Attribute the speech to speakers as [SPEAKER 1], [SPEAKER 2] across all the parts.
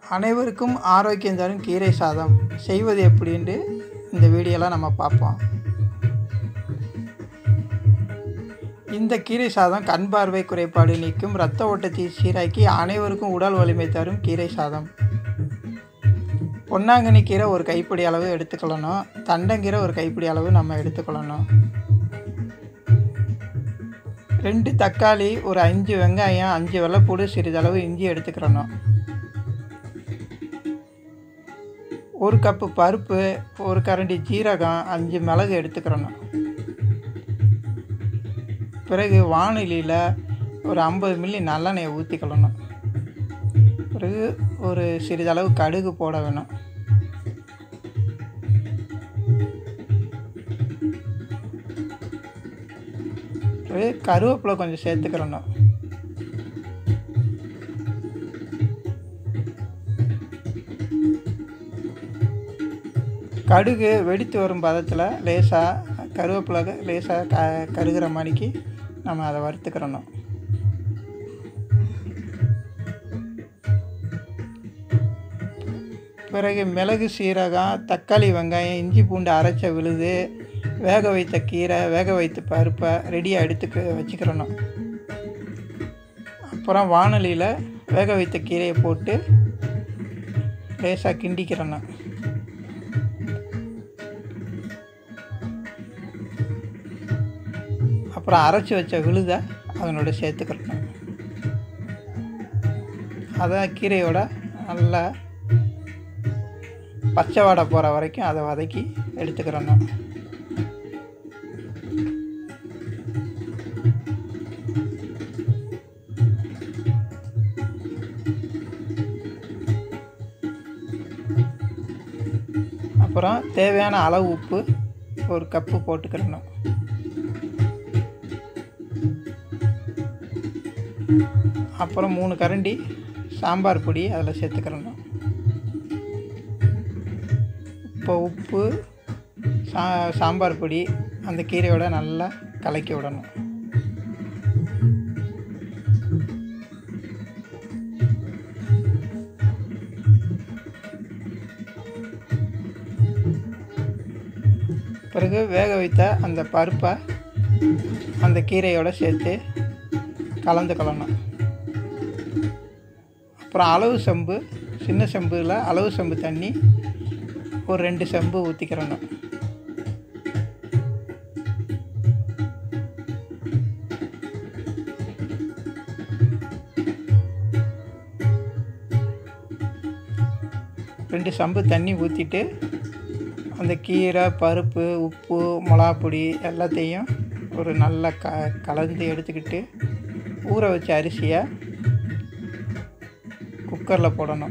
[SPEAKER 1] அனைவருக்கும் ஆரோக்கியம் தரும் கீரை சாதம் செய்வது எப்படின்ட்டு இந்த வீடியோலாம் நம்ம பார்ப்போம் இந்த கீரை சாதம் கண் பார்வை குறைபாடு நீக்கும் இரத்த ஓட்டத்தை சீராக்கி அனைவருக்கும் உடல் வலிமை தரும் கீரை சாதம் பொன்னாங்கண்ணி கீரை ஒரு கைப்பிடி அளவு எடுத்துக்கொள்ளணும் தண்டங்கீரை ஒரு கைப்பிடி அளவு நம்ம எடுத்துக்கொள்ளணும் ரெண்டு தக்காளி ஒரு அஞ்சு வெங்காயம் அஞ்சு வெள்ளைப்பூடு சிறிதளவு இஞ்சி எடுத்துக்கிறணும் ஒரு கப்பு பருப்பு ஒரு கரண்டி ஜீரகம் அஞ்சு மிளகு எடுத்துக்கிறணும் பிறகு வானிலையில் ஒரு ஐம்பது மில்லி நல்லெண்ணெயை ஊற்றிக்கொள்ளணும் பிறகு ஒரு சிறிதளவு கடுகு போட வேணும் பிறகு கருவேப்பிலை கொஞ்சம் சேர்த்துக்கிறணும் கடுகு வெடித்து வரும் பதத்தில் லேசாக கருவேப்பிலை லேசாக க கருகிற மாதிரிக்கு நம்ம அதை வறுத்துக்கிறணும் பிறகு மிளகு சீரகம் தக்காளி வெங்காயம் இஞ்சி பூண்டு அரைச்ச விழுது வேக வைத்த கீரை வேக வைத்த பருப்பை ரெடியாக எடுத்துக்க வச்சுக்கிறணும் அப்புறம் வானொலியில் வேக வைத்த கீரையை போட்டு லேசாக கிண்டிக்கிறணும் அப்புறம் அரைச்சி வச்ச விழுதை அதனோட சேர்த்துக்கிறணும் அதை கீரையோட நல்லா பச்சை வாடை போகிற வரைக்கும் அதை வதக்கி எடுத்துக்கிறணும் அப்புறம் தேவையான அளவு உப்பு ஒரு கப்பு போட்டுக்கிறணும் அப்புறம் மூணு கரண்டி சாம்பார் பொடி அதில் சேர்த்துக்கிறணும் இப்போ உப்பு சா சாம்பார் பொடி அந்த கீரையோட நல்லா கலக்கி விடணும் பிறகு வேக வைத்த அந்த பருப்பை அந்த கீரையோட சேர்த்து கலந்துக்கொள்ளணும் அப்புறம் அளவு செம்பு சின்ன செம்பில் அளவு செம்பு தண்ணி ஒரு ரெண்டு செம்பு ஊற்றிக்கிறணும் ரெண்டு சம்பு தண்ணி ஊற்றிட்டு அந்த கீரை பருப்பு உப்பு மிளகாப்பொடி எல்லாத்தையும் ஒரு நல்ல க கலந்து எடுத்துக்கிட்டு ஊற வச்ச அரிசியை குக்கரில் போடணும்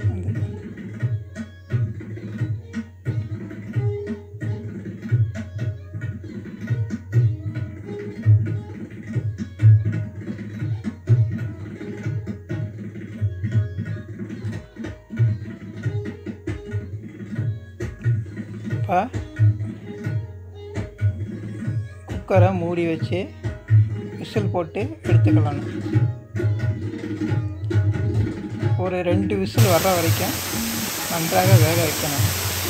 [SPEAKER 1] இப்போ குக்கரை மூடி வச்சு விசில் போட்டு எடுத்துக்கலாம் ஒரு ரெண்டு விசில் வர்ற வரைக்கும் நன்றாக வேக வைக்கணும்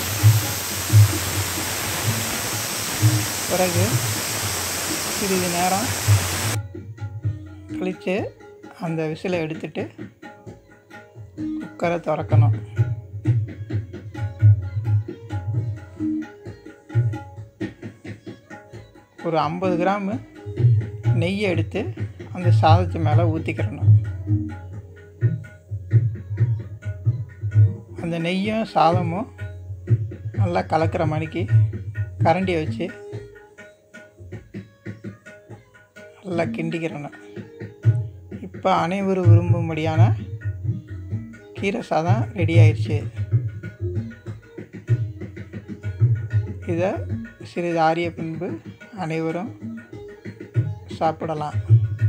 [SPEAKER 1] பிறகு சிறிது நேரம் கழித்து அந்த விசிலை எடுத்துட்டு குக்கரை திறக்கணும் ஒரு ஐம்பது கிராமு நெய்யை எடுத்து அந்த சாதத்து மேலே ஊற்றிக்கிறணும் அந்த நெய்யும் சாதமும் நல்லா கலக்கிற மணிக்கு கரண்டியை வச்சு நல்லா கிண்டிக்கிறணும் இப்போ அனைவரும் விரும்பும்படியான கீரை சாதம் ரெடி ஆயிடுச்சு இதை சிறிது ஆறிய பின்பு அனைவரும் சாப்பிடலாம்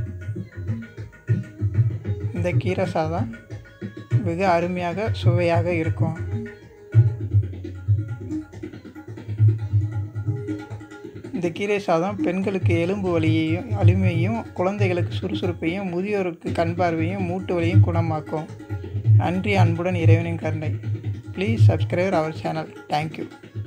[SPEAKER 1] இந்த கீரை சாதம் மிக அருமையாக சுவையாக இருக்கும் இந்த கீரை சாதம் பெண்களுக்கு எலும்பு வலியையும் வலிமையையும் குழந்தைகளுக்கு சுறுசுறுப்பையும் முதியோருக்கு கண் பார்வையும் மூட்டு வலியும் குணமாக்கும் நன்றி அன்புடன் இறைவனின் கருணை please subscribe our channel thank you